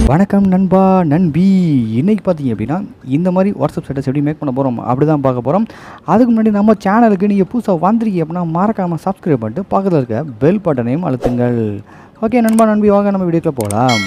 வணக்கம் நண்பா நண்பி இன்னைக்கு பார்த்தீங்க அப்படின்னா இந்த மாதிரி வாட்ஸ்அப் ஸ்டேட்டஸ் எப்படி மேக் பண்ண போகிறோம் அப்படி தான் பார்க்க போகிறோம் அதுக்கு முன்னாடி நம்ம சேனலுக்கு நீங்கள் புதுசாக வந்திருக்கீங்க அப்படின்னா மறக்காமல் சப்ஸ்கிரைப் பண்ணிட்டு பக்கத்தில் இருக்க பெல் பட்டனையும் அழுத்துங்கள் ஓகே நண்பா நண்பி வாங்க நம்ம வீடியோக்குள்ள போகலாம்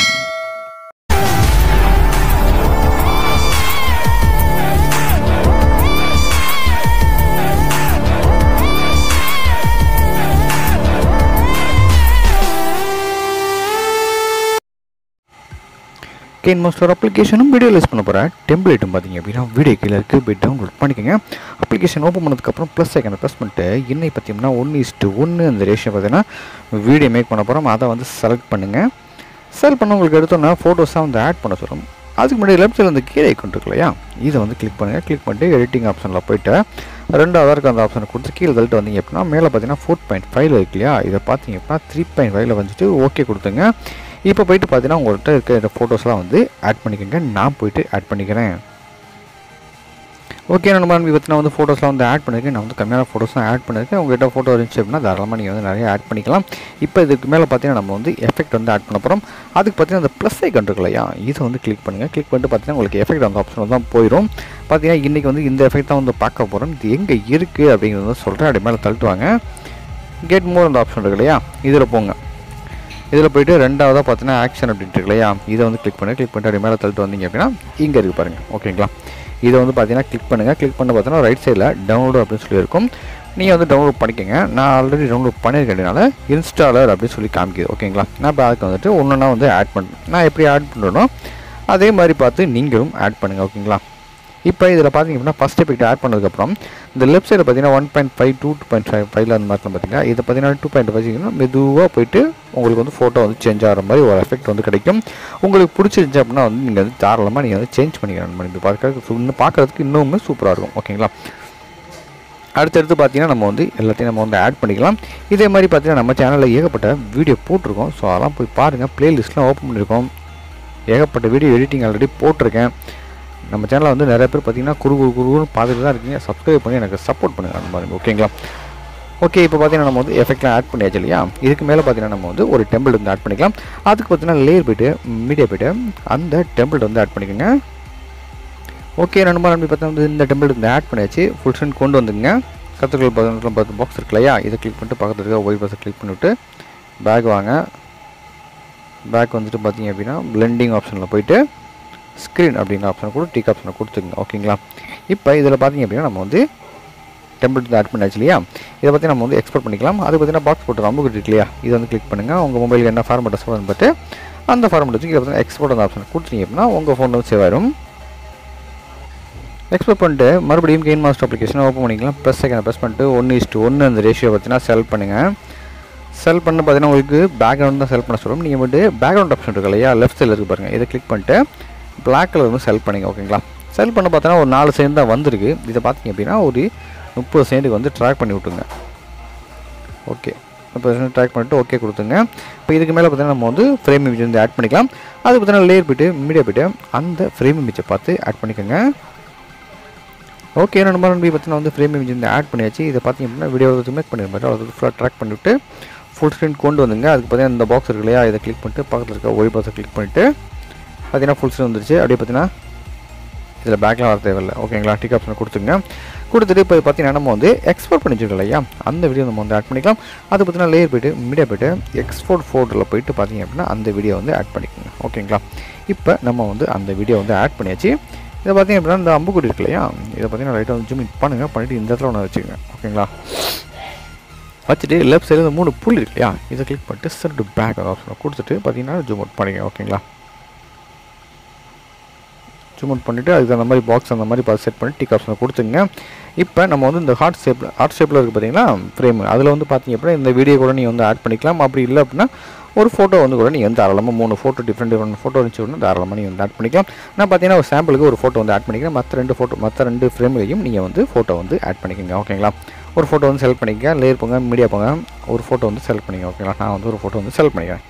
கேன் மாஸ்டர் அப்ளிகேஷனும் வீடியோ யூஸ் பண்ண போகிறேன் டெம்ப்ளேட்டும் பார்த்தீங்க அப்படின்னா வீடியோ கீழே இருக்குது போய் டவுன்லோட் பண்ணிக்கோங்க அப்ளிகேஷன் ஓப்பன் பண்ணதுக்கப்புறம் ப்ளஸ் ஐக்கனை ப்ரெஸ் பண்ணிட்டு இன்னைக்கு பார்த்தீங்கன்னா ஒன்று இஸ்ட்டு ஒன்று அந்த ரேஷியோ பார்த்தீங்கன்னா வீடியோ மேக் பண்ண போகிறோம் அதை வந்து செலக்ட் பண்ணுங்கள் செலக்ட் பண்ண உங்களுக்கு எடுத்தோன்னா ஃபோட்டோஸாக வந்து ஆட் பண்ண சொல்லும் அதுக்கு முன்னாடி லெஃப்ட் சைடில் வந்து கீழே ஐக்கன் இருக்கு இல்லையா இதை வந்து கிளிக் பண்ணுங்கள் கிளிக் பண்ணிட்டு எடிட்டிங் ஆப்ஷனில் போயிட்டு ரெண்டாவது இருக்க அந்த ஆப்ஷனை கொடுத்து கீழே தள்ளிட்டு வந்தீங்க அப்படின்னா மேலே பார்த்தீங்கன்னா ஃபோர் பாயிண்ட் ஃபைவ்ல இருக்கு இல்லையா இதை பார்த்தீங்க அப்படின்னா த்ரீ பாயிண்ட் ஃபைவ்ல வந்துட்டு ஓகே கொடுத்துங்க இப்போ போயிட்டு பார்த்தீங்கன்னா உங்கள்கிட்ட இருக்க ஃபோட்டோஸ்லாம் வந்து ஆட் பண்ணிக்கோங்க நான் போயிட்டு ஆட் பண்ணிக்கிறேன் ஓகே நம்ம நம்பி பார்த்தீங்கன்னா வந்து ஃபோட்டோஸ்லாம் வந்து ஆட் பண்ணியிருக்கேன் நான் வந்து கம்மியான ஃபோட்டோஸ்லாம் ஆட் பண்ணியிருக்கேன் உங்கள்கிட்ட ஃபோட்டோ இருந்துச்சு அப்படின்னா தாராளமாக நீங்கள் வந்து நிறைய ஆட் பண்ணிக்கலாம் இப்போ இதுக்கு மேலே பார்த்தீங்கன்னா நம்ம வந்து எஃபெக்ட் வந்து ஆட் பண்ண போகிறோம் அதுக்கு பார்த்தீங்கன்னா அந்த ப்ளஸ் ஐக்கன் இருக்கு இல்லையா இதை வந்து கிளிக் பண்ணுங்கள் கிளிக் பண்ணிட்டு பார்த்தீங்கன்னா உங்களுக்கு எஃபெக்ட் அந்த ஆப்ஷன் தான் போயிடும் பார்த்தீங்கன்னா இன்றைக்கி வந்து இந்த எஃபெக்ட் தான் வந்து பார்க்க போகிறோம் இது எங்கே இருக்குது அப்படிங்கிறது வந்து சொல்கிறேன் அப்படி மேலே தள்ளிட்டுவாங்க கெட் மோர் அந்த ஆப்ஷன் இருக்கு இல்லையா இதில் போங்க இதில் போயிட்டு ரெண்டாவதாக பார்த்தீங்கன்னா ஆக்ஷன் அப்படின்ட்டு இருக்கு இல்லையா இதை வந்து கிளிக் பண்ணி கிளிக் பண்ணிட்டு அப்படி மேலே தள்ளிட்டு வந்தீங்க அப்படின்னா இங்கே இருக்குது பாருங்கள் ஓகேங்களா இதை வந்து பார்த்தீங்கன்னா கிளிக் பண்ணுங்கள் கிளிக் பண்ண பார்த்தீங்கன்னா ரைட் சைடில் டவுன்லோடு அப்படின்னு சொல்லியிருக்கும் நீங்கள் வந்து டவுன்லோட் பண்ணிக்கோங்க நான் ஆல்ரெடி டவுன்லோட் பண்ணியிருக்கேனால இன்ஸ்டாலர் அப்படின்னு சொல்லி காமிக்குது ஓகேங்களா நான் இப்போ அதுக்கு வந்துட்டு ஒன்றுனா வந்து ஆட் பண்ணுறேன் நான் எப்படி ஆட் பண்ணுறனோ அதே மாதிரி பார்த்து நீங்களும் ஆட் பண்ணுங்கள் ஓகேங்களா இப்போ இதில் பார்த்தீங்க அப்படின்னா ஃபஸ்ட் எஃபெக்ட் ஆட் பண்ணதுக்கப்புறம் இந்த லெஃப்ட் சைடில் பார்த்தீங்கன்னா one point five two two point five ஃபைவ்ல அந்த மாதிரி பார்த்தீங்கன்னா இதை பார்த்தீங்கன்னா டூ பாயிண்ட் ஃபைவ் மெதுவாக போயிட்டு உங்களுக்கு வந்து ஃபோட்டோ வந்து சேஞ்ச் ஆகிற மாதிரி ஒரு எஃபெக்ட் வந்து கிடைக்கும் உங்களுக்கு பிடிச்சிருந்துச்சு அப்படின்னா வந்து நீங்கள் வந்து தாராளமாக நீங்கள் வந்து சேஞ்ச் பண்ணிக்கலாம் இது பார்க்கறதுக்கு இன்னும் பார்க்குறதுக்கு இன்னுமே சூப்பராக இருக்கும் ஓகேங்களா அடுத்தடுத்து பார்த்தீங்கன்னா நம்ம வந்து எல்லாத்தையும் நம்ம வந்து ஆட் பண்ணிக்கலாம் இதே மாதிரி பார்த்தீங்கன்னா நம்ம சேனலில் ஏகப்பட்ட வீடியோ போட்டிருக்கோம் ஸோ அதெல்லாம் போய் பாருங்கள் ப்ளேலிஸ்ட்லாம் ஓப்பன் பண்ணியிருக்கோம் ஏகப்பட்ட வீடியோ எடிட்டிங் ஆல்ரெடி போட்டிருக்கேன் நம்ம சேனலில் வந்து நிறைய பேர் பார்த்தீங்கன்னா குரு குரு குருன்னு பார்த்துட்டு தான் இருக்கீங்க சப்ஸ்கிரைப் பண்ணி எனக்கு சப்போர்ட் பண்ணுங்கள் அந்த மாதிரி ஓகேங்களா ஓகே இப்போ பார்த்தீங்கன்னா நம்ம வந்து எஃபெக்ட்லாம் ஆட் பண்ணியாச்சு இல்லையா இதுக்கு மேலே பார்த்தீங்கன்னா நம்ம வந்து ஒரு டெம்பிள் வந்து ஆட் பண்ணிக்கலாம் அதுக்கு பார்த்தீங்கன்னா லேயர் போய்ட்டு மீடியா போய்ட்டு அந்த டெம்பிள் வந்து ஆட் பண்ணிக்கோங்க ஓகே நண்பா நம்பி பார்த்தா வந்து இந்த டெம்பிள் வந்து ஆட் பண்ணியாச்சு ஃபுல் ஸ்க்ரீன் கொண்டு வந்துங்க கற்றுக்கள் பதினெட்டு பத்து பாக்ஸ் இருக்கு இல்லையா இதை கிளிக் பண்ணிட்டு பக்கத்தில் இருக்க ஒய் பாக்ஸை கிளிக் பண்ணிவிட்டு பேக் வாங்க பேக் வந்துட்டு பார்த்தீங்க அப்படின்னா பிளெண்டிங் ஆப்ஷனில் போயிட்டு ஸ்க்ரீன் அப்படிங்கிற ஆப்ஷனை கூட டிக் ஆப்ஷனை கொடுத்துங்க ஓகேங்களா இப்போ இதில் பார்த்தீங்க அப்படின்னா நம்ம வந்து டெம்பிள் ஆட் பண்ணாச்சு இல்லையா இதை பற்றி நம்ம வந்து எக்ஸ்போர்ட் பண்ணிக்கலாம் அது பார்த்தீங்கன்னா பாக்ஸ் போட்டு ரொம்ப இருக்கு இல்லையா இதை வந்து கிளிக் பண்ணுங்கள் உங்கள் மொபைலுக்கு என்ன ஃபார்மெட் சொல்லுன்னு பார்த்து அந்த ஃபார்மெட் வச்சு இதை பார்த்தீங்கன்னா எக்ஸ்போர்ட் அந்த ஆப்ஷன் கொடுத்தீங்க அப்படின்னா உங்கள் ஃபோன் வந்து சேவ் ஆயிடும் எக்ஸ்போர்ட் பண்ணிட்டு மறுபடியும் கெயின் மாஸ்டர் அப்ளிகேஷனை ஓப்பன் பண்ணிக்கலாம் ப்ளஸ் செகண்ட் ப்ரெஸ் பண்ணிட்டு ஒன்று இஸ்ட்டு ஒன்று அந்த ரேஷியோ பார்த்தீங்கன்னா செல் பண்ணுங்கள் செல் பண்ண பார்த்தீங்கன்னா உங்களுக்கு பேக்ரவுண்ட் தான் செல் பண்ண சொல்லும் நீங்கள் வந்து பேக்ரவுண்ட் ஆப்ஷன் இருக்கு இல்லையா லெஃப்ட் சைடில் இருக்கு பாருங்கள் இதை கிளிக் பண்ணிட்டு பிளாக் கலர் வந்து செல் பண்ணிங்க ஓகேங்களா செல் பண்ண பார்த்தீங்கன்னா ஒரு நாலு செகண்ட் தான் வந்திருக்கு இதை பார்த்தீங்க அப்படின்னா ஒரு முப்பது செகண்டுக்கு வந்து ட்ராக் பண்ணி விட்டுங்க ஓகே முப்பது செகண்ட் ட்ராக் பண்ணிவிட்டு ஓகே கொடுத்துங்க இப்போ இதுக்கு மேலே பார்த்தீங்கன்னா நம்ம வந்து ஃப்ரேம் இமேஜ் வந்து ஆட் பண்ணிக்கலாம் அது பார்த்தீங்கன்னா லேயர் போய்ட்டு மீடியா போய்ட்டு அந்த ஃப்ரேம் இமேஜை பார்த்து ஆட் பண்ணிக்கோங்க ஓகே நம்ம நம்பி பார்த்தீங்கன்னா வந்து ஃப்ரேம் இமேஜ் வந்து ஆட் பண்ணியாச்சு இதை பார்த்தீங்க அப்படின்னா வீடியோ மேக் பண்ணிருப்பாரு அதை ஃபுல்லாக ட்ராக் பண்ணிவிட்டு ஃபுல் ஸ்க்ரீன் கொண்டு வந்துங்க அதுக்கு பார்த்தீங்கன்னா இந்த பாக்ஸ் இருக்கு இல்லையா இதை கிளிக் பண்ணிட்டு பக்கத்தில் இருக்க ஒய் பாக்ஸை கிளிக் பண்ணிவிட்டு பார்த்தீங்கன்னா ஃபுல் ஸ்க்ரீன் வந்துருச்சு அப்படியே பார்த்தீங்கன்னா இதில் பேக்லாம் வர தேவையில்லை ஓகேங்களா டிக் ஆப்ஷனை கொடுத்துங்க கொடுத்துட்டு இப்போ பார்த்தீங்கன்னா நம்ம வந்து எக்ஸ்போர்ட் பண்ணி வச்சிருக்கோம் இல்லையா அந்த வீடியோ நம்ம வந்து ஆட் பண்ணிக்கலாம் அது பார்த்தீங்கன்னா லேயர் போய்ட்டு மீடியா போய்ட்டு எக்ஸ்போர்ட் ஃபோட்டோவில் போயிட்டு பார்த்தீங்க அப்படின்னா அந்த வீடியோ வந்து ஆட் பண்ணிக்கோங்க ஓகேங்களா இப்போ நம்ம வந்து அந்த வீடியோ வந்து ஆட் பண்ணியாச்சு இதை பார்த்தீங்க அப்படின்னா இந்த அம்புக்குடி இருக்கு இல்லையா இதை பார்த்தீங்கன்னா லைட்டாக வந்து ஜூம் பண்ணுங்கள் பண்ணிவிட்டு இந்த இடத்துல ஒன்று வச்சுக்கோங்க ஓகேங்களா வச்சுட்டு லெஃப்ட் சைடில் மூணு புல் இருக்கு இல்லையா இதை கிளிக் பண்ணிட்டு செட் பேக் ஆப்ஷனை கொடுத்துட்டு பார்த்தீங்கன்னா ஜூம் அவுட் பண்ணிங்க ஓகேங்களா ஜூம் அவுட் பண்ணிவிட்டு அதுக்கு அந்த மாதிரி பாக்ஸ் அந்த மாதிரி பார்த்து செட் பண்ணி டிக் ஆப்ஷனை கொடுத்துங்க இப்போ நம்ம வந்து இந்த ஹார்ட் ஷேப்பில் ஹார்ட் ஷேப்பில் இருக்குது பார்த்தீங்கன்னா ஃப்ரேம் அதில் வந்து பார்த்தீங்க அப்படின்னா இந்த வீடியோ கூட நீங்கள் வந்து ஆட் பண்ணிக்கலாம் அப்படி இல்லை அப்படின்னா ஒரு ஃபோட்டோ வந்து கூட நீங்கள் வந்து தாராளமாக மூணு ஃபோட்டோ டிஃப்ரெண்ட் டிஃப்ரெண்ட் ஃபோட்டோ இருந்துச்சு அப்படின்னா தாராளமாக நீங்கள் வந்து ஆட் பண்ணிக்கலாம் நான் பார்த்தீங்கன்னா ஒரு சாம்பிளுக்கு ஒரு ஃபோட்டோ வந்து ஆட் பண்ணிக்கிறேன் மற்ற ரெண்டு ஃபோட்டோ மற்ற ரெண்டு ஃப்ரேம்லையும் நீங்கள் வந்து ஃபோட்டோ வந்து ஆட் பண்ணிக்கோங்க ஓகேங்களா ஒரு ஃபோட்டோ வந்து செலக்ட் பண்ணிக்க லேயர் போங்க மீடியா போங்க ஒரு ஃபோட்டோ வந்து செலக்ட் பண்ணிக்க ஓகேங்களா நான் வந்து ஒரு ஃபோட்டோ வந்து செலக்ட் பண்ணிக்கிறேன்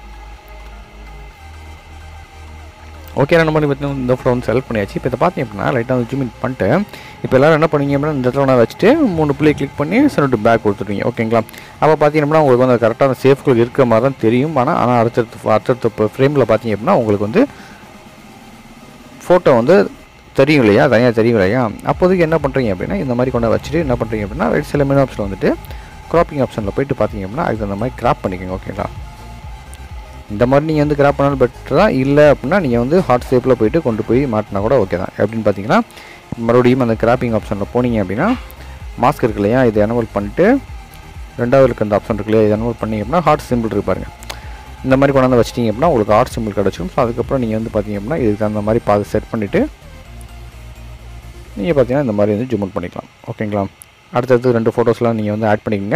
ஓகே ரெண்டு மணி பற்றி இந்த ஃபோட்டோ வந்து செலக்ட் பண்ணியாச்சு இப்போ இதை பார்த்தீங்க அப்படின்னா லைட்டாக வந்து ஜூம் பண்ணிட்டு இப்போ எல்லோரும் என்ன பண்ணுவீங்க அப்படின்னா இந்த இடத்துல நான் வச்சுட்டு மூணு புள்ளியை கிளிக் பண்ணி சென்ட் பேக் கொடுத்துருவீங்க ஓகேங்களா அப்போ பார்த்தீங்கன்னா உங்களுக்கு வந்து கரெக்டாக அந்த சேஃப்குள் இருக்கிற மாதிரி தான் தெரியும் ஆனால் ஆனால் அடுத்தடுத்து அடுத்தடுத்த ஃப்ரேமில் பார்த்தீங்க அப்படின்னா உங்களுக்கு வந்து ஃபோட்டோ வந்து தெரியும் இல்லையா தனியாக தெரியும் இல்லையா அப்போதைக்கு என்ன பண்ணுறீங்க அப்படின்னா இந்த மாதிரி கொண்டு வச்சுட்டு என்ன பண்ணுறீங்க அப்படின்னா ரைட் சைடில் மெனு ஆப்ஷன் வந்துட்டு க்ராப்பிங் ஆப்ஷனில் போயிட்டு பார்த்தீங்க அப்படின்னா அதுக்கு அந்த மாதிரி கிராப் பண்ணிக்கோங்க ஓகேங்களா இந்த மாதிரி நீங்கள் வந்து கிராப் பண்ணாலும் பெட்டர் தான் இல்லை அப்படின்னா நீங்கள் வந்து ஹாட் ஷேப்பில் போயிட்டு கொண்டு போய் மாட்டினா கூட ஓகே தான் எப்படின்னு பார்த்தீங்கன்னா மறுபடியும் அந்த கிராப்பிங் ஆப்ஷனில் போனீங்க அப்படின்னா மாஸ்க் இருக்கு இல்லையா இதை எனவல் பண்ணிட்டு ரெண்டாவது இருக்க அந்த ஆப்ஷன் இருக்கு இல்லையா இதை எனவல் பண்ணீங்க அப்படின்னா ஹார்ட் சிம்பிள் இருக்கு பாருங்க இந்த மாதிரி கொண்டாந்து வச்சிட்டிங்க அப்படின்னா உங்களுக்கு ஹார்ட் சிம்பிள் கிடச்சிடும் ஸோ அதுக்கப்புறம் நீங்கள் வந்து பார்த்தீங்க அப்படின்னா இதுக்கு தகுந்த மாதிரி பார்த்து செட் பண்ணிவிட்டு நீங்கள் பார்த்தீங்கன்னா இந்த மாதிரி வந்து ஜூம் அவுட் பண்ணிக்கலாம் ஓகேங்களா அடுத்தடுத்து ரெண்டு ஃபோட்டோஸ்லாம் நீங்கள் வந்து ஆட் பண்ணிக்கோங்க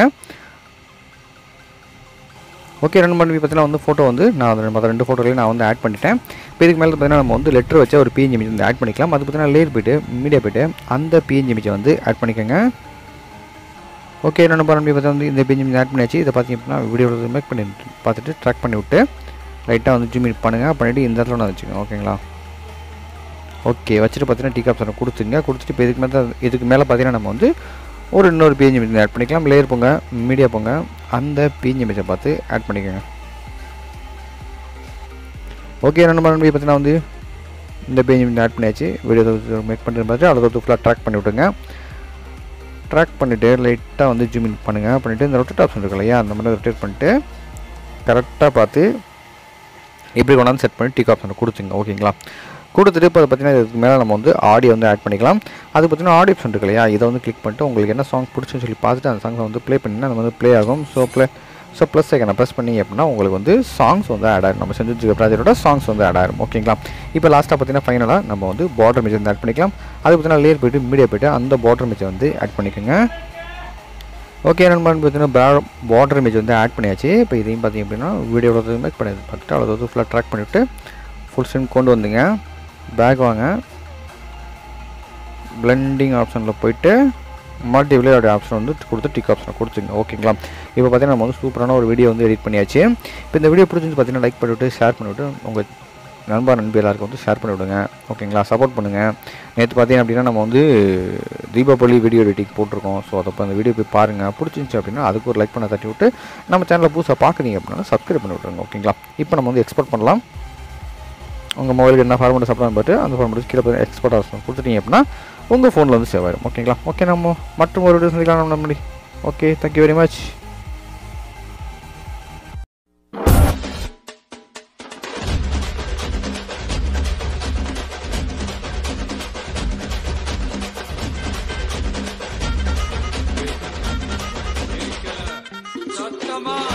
ஓகே ரெண்டு மணி பார்த்தீங்கன்னா வந்து ஃபோட்டோ வந்து நான் அந்த மற்ற ரெண்டு ஃபோட்டோலையும் நான் வந்து ஆட் பண்ணிட்டேன் இப்போ இதுக்கு மேலே பார்த்தீங்கன்னா நம்ம வந்து லெட்டர் வச்ச ஒரு பிஎன்ஜி இமேஜ் வந்து ஆட் பண்ணிக்கலாம் அது பார்த்தீங்கன்னா லேயர் போய்ட்டு மீடியா போய்ட்டு அந்த பிஎன்ஜி இமேஜை வந்து ஆட் பண்ணிக்கோங்க ஓகே ரெண்டு மணி பார்த்தா வந்து இந்த பிஎன்ஜி இமேஜ் ஆட் பண்ணியாச்சு இதை பார்த்தீங்க அப்படின்னா வீடியோவில் மேக் பண்ணி பார்த்துட்டு ட்ராக் பண்ணி விட்டு லைட்டாக வந்து ஜூம் பண்ணுங்கள் பண்ணிவிட்டு இந்த இடத்துல நான் வச்சுக்கோங்க ஓகேங்களா ஓகே வச்சுட்டு பார்த்தீங்கன்னா டீ ஆப்ஷனை கொடுத்துங்க கொடுத்துட்டு இப்போ இதுக்கு மேலே இதுக்கு மேலே பார்த்தீங்கன்னா நம்ம வந்து ஒரு இன்னொரு பிஎன்ஜி இமேஜ் ஆட் பண்ணிக்கலாம் லேயர் போங்க மீடியா போங்க அந்த பிஎன்ஜி இமேஜை பார்த்து ஆட் பண்ணிக்கோங்க ஓகே ரெண்டு மணி பார்த்தீங்கன்னா வந்து இந்த பிஎன்ஜி இமேஜ் ஆட் பண்ணியாச்சு வீடியோ மேக் பண்ணுறது பார்த்து அதை வந்து ஃபுல்லாக ட்ராக் பண்ணி விட்டுங்க ட்ராக் பண்ணிவிட்டு லைட்டாக வந்து ஜூம் இன் பண்ணுங்கள் பண்ணிவிட்டு இந்த ரொட்டேட் ஆப்ஷன் இருக்கு இல்லையா அந்த மாதிரி ரொட்டேட் பண்ணிட்டு கரெக்டாக பார்த்து இப்படி கொண்டாந்து செட் பண்ணி டிக் ஆப்ஷனை கொடுத்துங்க ஓகேங்களா கொடுத்துட்டு இப்போ பார்த்தீங்கன்னா இதுக்கு மேலே நம்ம வந்து ஆடியோ வந்து ஆட் பண்ணிக்கலாம் அது பார்த்தீங்கன்னா ஆடியோ ஆப்ஷன் இருக்கு இல்லையா இதை வந்து கிளிக் பண்ணிட்டு உங்களுக்கு என்ன சாங் பிடிச்சுன்னு சொல்லி பார்த்துட்டு அந்த சாங்ஸை வந்து ப்ளே பண்ணினா அது வந்து ப்ளே ஆகும் so play so plus second press பண்ணி அப்படின்னா உங்களுக்கு வந்து சாங்ஸ் வந்து ஆட் ஆகும் நம்ம செஞ்சு வச்சுக்க ப்ராஜெக்டோட சாங்ஸ் வந்து ஆட் ஆகும் ஓகேங்களா இப்போ லாஸ்ட்டாக பார்த்தீங்கன்னா ஃபைனலாக நம்ம வந்து பார்டர் மேஜ் வந்து ஆட் பண்ணிக்கலாம் அது பார்த்தீங்கன்னா லேயர் போய்ட்டு மீடியா போய்ட்டு அந்த பார்டர் மேஜை வந்து ஆட் பண்ணிக்கோங்க ஓகே நண்பன் பார்த்தீங்கன்னா பார்டர் இமேஜ் வந்து ஆட் பண்ணியாச்சு இப்போ இதையும் பார்த்தீங்க அப்படின்னா வீடியோவில் மேக் பண்ணி பார்த்துட்டு அவ்வளோ வந்து ஃபுல்லாக ட்ராக் பண்ணிவிட்டு ஃபுல் ஸ்க்ரீன் கொண்டு வந்துங்க பேக் வாங்க பிளெண்டிங் ஆப்ஷனில் போயிட்டு மல்டி விளையாடு ஆப்ஷன் வந்து கொடுத்து டிக் ஆப்ஷனை கொடுத்துங்க ஓகேங்களா இப்போ பார்த்தீங்கன்னா நம்ம வந்து சூப்பரான ஒரு வீடியோ வந்து எடிட் பண்ணியாச்சு இப்போ இந்த வீடியோ பிடிச்சிருந்து பார்த்தீங்கன்னா லைக் பண்ணிவிட்டு ஷேர் பண்ணிவிட்டு உங்கள் நண்பா நண்பி எல்லாருக்கும் வந்து ஷேர் பண்ணி விடுங்க ஓகேங்களா சப்போர்ட் பண்ணுங்கள் நேற்று பார்த்தீங்க அப்படின்னா நம்ம வந்து தீபாவளி வீடியோ எடிட்டிங் போட்டிருக்கோம் ஸோ அதை அந்த வீடியோ போய் பாருங்கள் பிடிச்சிருந்துச்சி அப்படின்னா அதுக்கு ஒரு லைக் பண்ண தட்டி விட்டு நம்ம சேனலில் புதுசாக பார்க்குறீங்க அப்படின்னா சப்ஸ்கிரைப் பண்ணி விட்ருங்க ஓகேங்களா இப்போ நம்ம வந்து எக்ஸ்போர்ட் பண்ணலாம் உங்கள் மொபைலுக்கு என்ன ஃபார்மெட் சப்ளை பார்த்து அந்த ஃபார்மெட் கீழே எக்ஸ்போர்ட் ஆப்ஷன் கொடுத்துட்டீங்க அப்படின்னா உங்கள் ஃபோனில் வந்து சேவ் ஆயிடும் ஓகேங்களா ஓகே நம்ம மற்றும் ஒரு வீடியோ சந்திக்கலாம் நம்ம ஓகே தேங்க்யூ வெரி மச் சத்தமா